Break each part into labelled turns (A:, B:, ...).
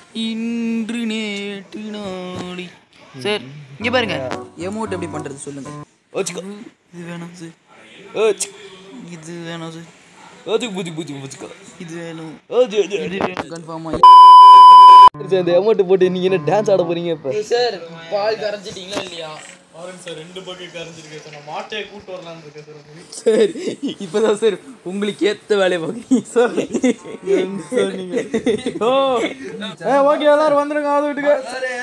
A: இன்று நேற்று நாளை சார் இங்க பாருங்க எமௌண்ட் எப்படி பண்றது சொல்லுங்க
B: வச்சுக்கோ
A: இது வேணாம் சார்
B: வச்சுக்கோ
A: இது வேணாம் சார்
B: வச்சுக்கோ புத்தி புத்தி வச்சுக்கோ
A: இது வேணும்
B: வச்சு வச்சு
A: இது வேணும் கன்ஃபார்மா
B: சரி அந்த அமௌண்ட் போட்டு நீங்க என்ன டான்ஸ் ஆட போறீங்க இப்போ
A: சார் பால் கரைச்சிட்டீங்களா இல்லையா சரி இப்பதான் சார் உங்களுக்கு ஏத்த வேலையை பார்க்குறீங்க சார் ஓ ஓகே எல்லாரும் வந்துருங்க அது வீட்டுக்கு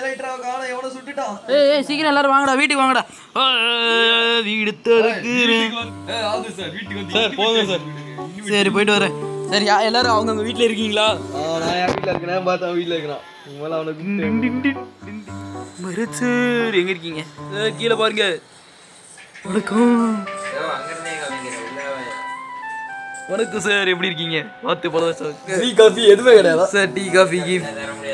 A: ஏய் ஏய் சீக்கிரம் எல்லாரும் வாங்கடா வீட்டுக்கு வாங்கடா ஆ, வீடு திறக்கிறேன்
B: சார் போங்க சார்
A: சரி போயிட்டு வரேன் சரி யா எல்லாரும் அவங்கவுங்க வீட்டில் இருக்கீங்களா
B: நான் என் வீட்டில் இருக்கிறேன் பார்த்தா வீட்டில் இருக்கிறான் மேலே அவனுக்கு
A: மருத்துவர் எங்க இருக்கீங்க சார் கீழே பாருங்க வணக்கம் வணக்கம் சார் எப்படி இருக்கீங்க பார்த்து பல வருஷம்
B: டீ காஃபி எதுவுமே கிடையாதா
A: sir tea coffee gift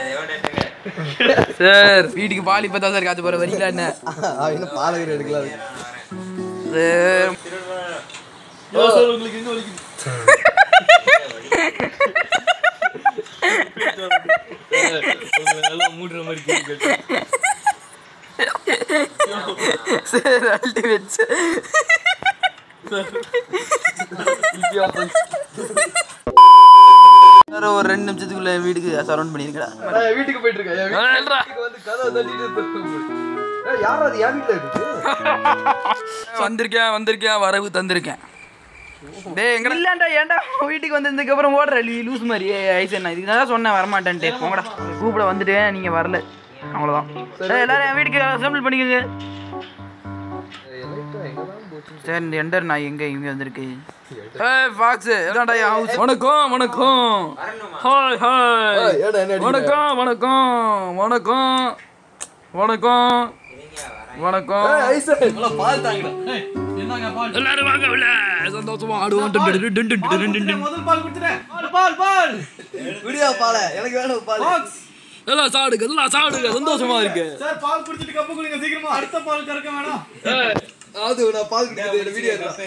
A: sir வீட்டுக்கு பால் இப்போ தான் சார் காத்து போகிற வரீங்களா என்ன
B: அவன் இன்னும் பாலகர் எடுக்கலாம்
A: சார்
B: சார் உங்களுக்கு எங்க வலிக்குது நல்லா மூடுற மாதிரி கேட்டு
A: சார் அல்டிமேட் சார் சார் ஒரு ரெண்டு நிமிஷத்துக்குள்ள வீட்டுக்கு சரௌண்ட் பண்ணிருக்கடா
B: நான் வீட்டுக்கு போயிட்டு இருக்கேன் என் வீட்டுக்கு வந்து கதவை தட்டிட்டு இருக்கு. ஏய், யாரும் அது என் வீட்டில் இருக்கு
A: வந்திருக்கேன் வந்திருக்கேன் வரவு தந்திருக்கேன் டேய் எங்க இல்லடா ஏன்டா வீட்டுக்கு வந்ததுக்கு அப்புறம் ஓடுற நீ லூஸ் மாதிரி ஏய் ஐசன் இதுக்கு தான் சொன்னேன் வரமாட்டேன்ட்டு போங்கடா கூப்பிட வந்துட்டேன் நீங்க வரல அவ்வளவுதான் டேய் எல்லாரும் என் வீட்டுக்கு அசம்பிள் பண்ணிக்கோங்க சரி இந்த எண்டர் நான் எங்க இங்க வந்திருக்கு ஏய் ஃபாக்ஸ் இதான்டா என் ஹவுஸ் வணக்கம் வணக்கம் ஹாய் ஹாய்
B: ஏடா என்ன அடிக்கிற?
A: வணக்கம் வணக்கம் வணக்கம் வணக்கம் வணக்கம்
B: ஏய், ஐசன், நல்லா பால் தாங்கடா.
A: எல்லாரும் வாங்க உள்ள சந்தோஷமா ஆடுவோம் டுன் டுன் டுன் டுன் டுன் டுன் டுன்.
B: விடியா பாலை, எனக்கு வேணும் பால்.
A: எல்லாம் சாப்பிடுங்க எல்லாம் சாப்பிடுங்க சந்தோஷமா இருக்கு
B: ஏய், அது நான் பால் குடிக்கிறது, எனக்கு வீடியோ எடுடா.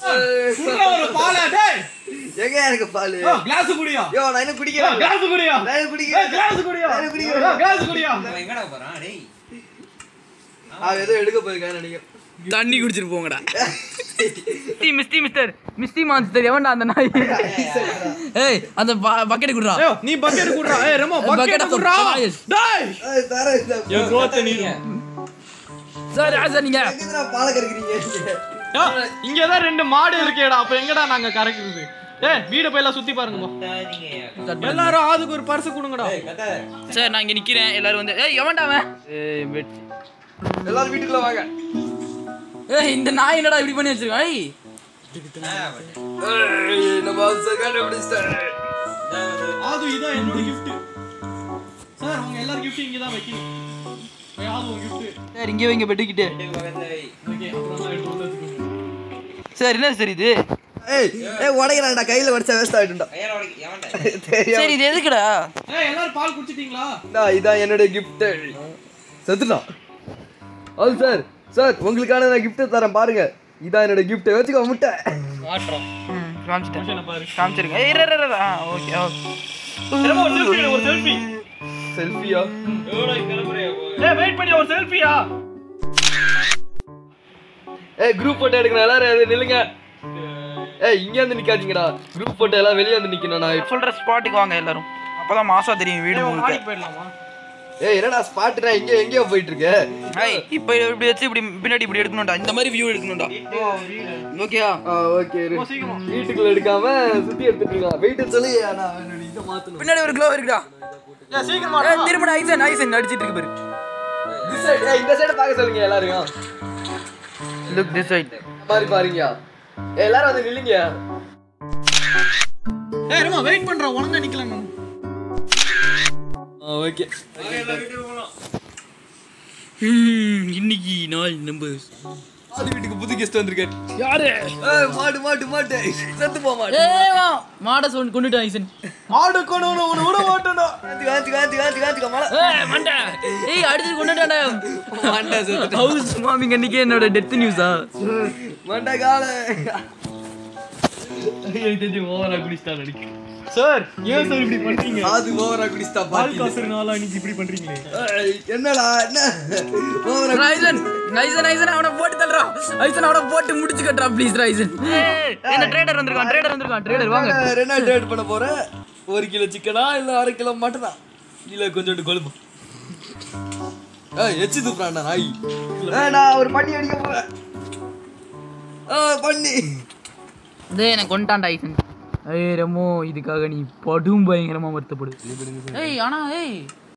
B: எங்க எனக்கு பால்? யோ, நான் இன்னும் குடிக்கிறேன். நான் இன்னும் குடிக்கிறேன். நான் இன்னும் குடிக்கிறேன். அவன் ஏதோ எடுக்க போயிருக்கான்னு நினைக்கிறேன்.
A: தண்ணி குடிச்சிட்டு போங்கடா மிஸ்டி மிஸ்டி மிஸ்டர் மிஸ்டி மான்ஸ்டர் எவன்டா அந்த நாய் ஏய் அந்த பக்கெட் குடுறா
C: நீ பக்கெட் குடுறா ஏய் ரெமோ
A: பக்கெட் குடுறா
C: டேய்
B: ஏய், தரேன் இந்த-
A: சார் யார் சார் நீங்க
B: எங்கேருந்துடா பாலை கறக்குறீங்க?
C: இங்க தான் ரெண்டு மாடு இருக்கேடா அப்ப எங்கடா நாங்க கறக்குறது ஏய் வீட போய் எல்லாம் சுத்தி பாருங்க எல்லாரும் ஆதுக்கு ஒரு பர்ஸ் கொடுங்கடா
A: சார் நான் இங்க நிக்கிறேன் எல்லாரும் வந்து ஏய் எவன்டா அவன் ஏய் வெட்
B: எல்லாரும் வீட்டுக்குள்ள வாங்க
A: ஏய் இந்த நாய் என்னடா இப்படி பண்ணி வச்சிருக்கான் ஏய்
B: ஏய், நம்ம அவசர கண்டுபிடிச்சிட்டாரு.
C: ஆது இதான் என்னோட gift சார் உங்க எல்லாரும் gift இங்க தான் வைக்கணும் ஏய், ஆது உங்க gift
A: சார் இங்கே வைங்க பெட்டுக்கிட்டு
C: ஓகே அப்புறம் நான் எடுத்து வந்து வச்சுக்கோங்க.
A: சார் என்ன சார் இது
B: ஏய், ஏய், உடைக்கிறான்டா, கையில உடைச்சா waste ஆயிடும்டா. தெரியாம.
A: சார் இது எதுக்குடா
C: ஏய் எல்லாரும் பால் குடிச்சிட்டீங்களா
B: இந்தா, இதான் என்னோட gift. செத்துட்டான். அது சார் சார் உங்களுக்கான நான் gift தரேன் பாருங்க இதான் என்னோட gift வச்சுக்கோ முட்டை
A: ம் காமிச்சிட்டேன் காமிச்சிருங்க ஏய் இரு, இரு, இரு, ஆ ஓகே ஓகே
C: ரெமோ ஒரு செல்ஃபி ஒரு செல்ஃபி
B: செல்ஃபியா
C: ஏய் வெயிட் பண்ணி ஒரு செல்ஃபியா
B: ஏய் குரூப் போட்டோ எடுக்கணும் எல்லாரும் அது நில்லுங்க ஏய் இங்க வந்து நிக்காதீங்கடா குரூப் போட்டோ எல்லாம் வெளிய வந்து நிக்கணும் நான்
A: சொல்ற ஸ்பாட்டுக்கு வாங்க எல்லாரும் அப்பதான் மாசா தெரியும் வீடு முழுக்க
C: மாடிக்கு போயிடலாமா
B: ஏய் என்னடா ஸ்பாட்னா இங்க எங்கேயோ போயிட்டு இருக்க
A: ஏய் இப்போ இப்படி வச்சு இப்படி பின்னாடி இப்படி எடுக்கணும்டா இந்த மாதிரி வியூ எடுக்கணும்டா ஓகேயா
B: ஆ ஓகே வீட்டுக்குள்ள எடுக்காம சுத்தி எடுத்துட்டு இருக்கான் வெயிட் சொல்லி நான் என்னோட இதை மாத்தணும்
A: பின்னாடி ஒரு க்ளோ இருக்குடா
C: ஏய் சீக்கிரமா
A: ஏய், திரும்ப ஐசன் ஐசன் அடிச்சிட்டு இருக்கு பாரு
B: This side, ஏய், இந்த சைடு பார்க்க சொல்லுங்க எல்லாரும்
A: லுக் திஸ் சைட்
B: பாரு பாருங்க ஏய், எல்லாரும் வந்து நில்லுங்க
C: ஏய் ரெமோ வெயிட் பண்றோம் ஒழுங்கா நிக்கலாம்
B: ஓகே
A: இன்னைக்கு நாள் நம்ம
B: அது வீட்டுக்கு புது கெஸ்ட் வந்திருக்காரு
A: யாரு
B: ஏய், மாடு மாடு மாடு செத்து போ மாடு
A: ஏய் வா மாட சொன் கொண்டுட்டான் ஐசன்
C: மாடு கொண்டு ஒன்று ஒன்று விட மாட்டேன்டா
B: காந்தி காந்தி காந்தி காந்தி காந்தி மலை
A: ஏய் மண்டை ஏய் அடிச்சு கொண்டுட்டான்டா
B: மண்டை செத்து
A: ஹவுஸ் மாமிங் அன்னைக்கு என்னோட டெத் நியூஸா
B: மண்டை கால
A: தெரிஞ்சு ஓவரா குடிச்சிட்டா நடிக்கும்
C: சார் ஏன் சார் இப்படி பண்றீங்க
B: அது ஓவரா குடிஸ்தா
C: பால்
B: பாட்டி
C: காசுனால நீங்க இப்படி பண்றீங்களே
B: ஏய், என்னடா என்ன ஓவரா
A: ரைசன் ரைசன் ரைசன் அவனை போட்டு தள்ளுறான் ரைசன் அவனை போட்டு முடிச்சு கட்டுறா ப்ளீஸ் ரைசன் என்ன ட்ரேடர் வந்திருக்கான் ட்ரேடர் வந்திருக்கான் ட்ரேடர் வாங்க
B: ரெண்டா டேட் பண்ண போற ஒரு கிலோ சிக்கனா இல்ல அரை கிலோ மட்டனா இல்ல கொஞ்சோண்டு கொழும்பு ஏய் எச்சி துப்புறான்டா நாய் ஏய், நான் ஒரு பண்ணி அடிக்க போறேன் ஆ பண்ணி
A: டேய் எனக்கு கொண்டான்டா ஐசன் ஏய் ரமோ இதுக்காக நீ படும் பயங்கரமா வருத்தப்படு ஏய் ஆனா ஏய்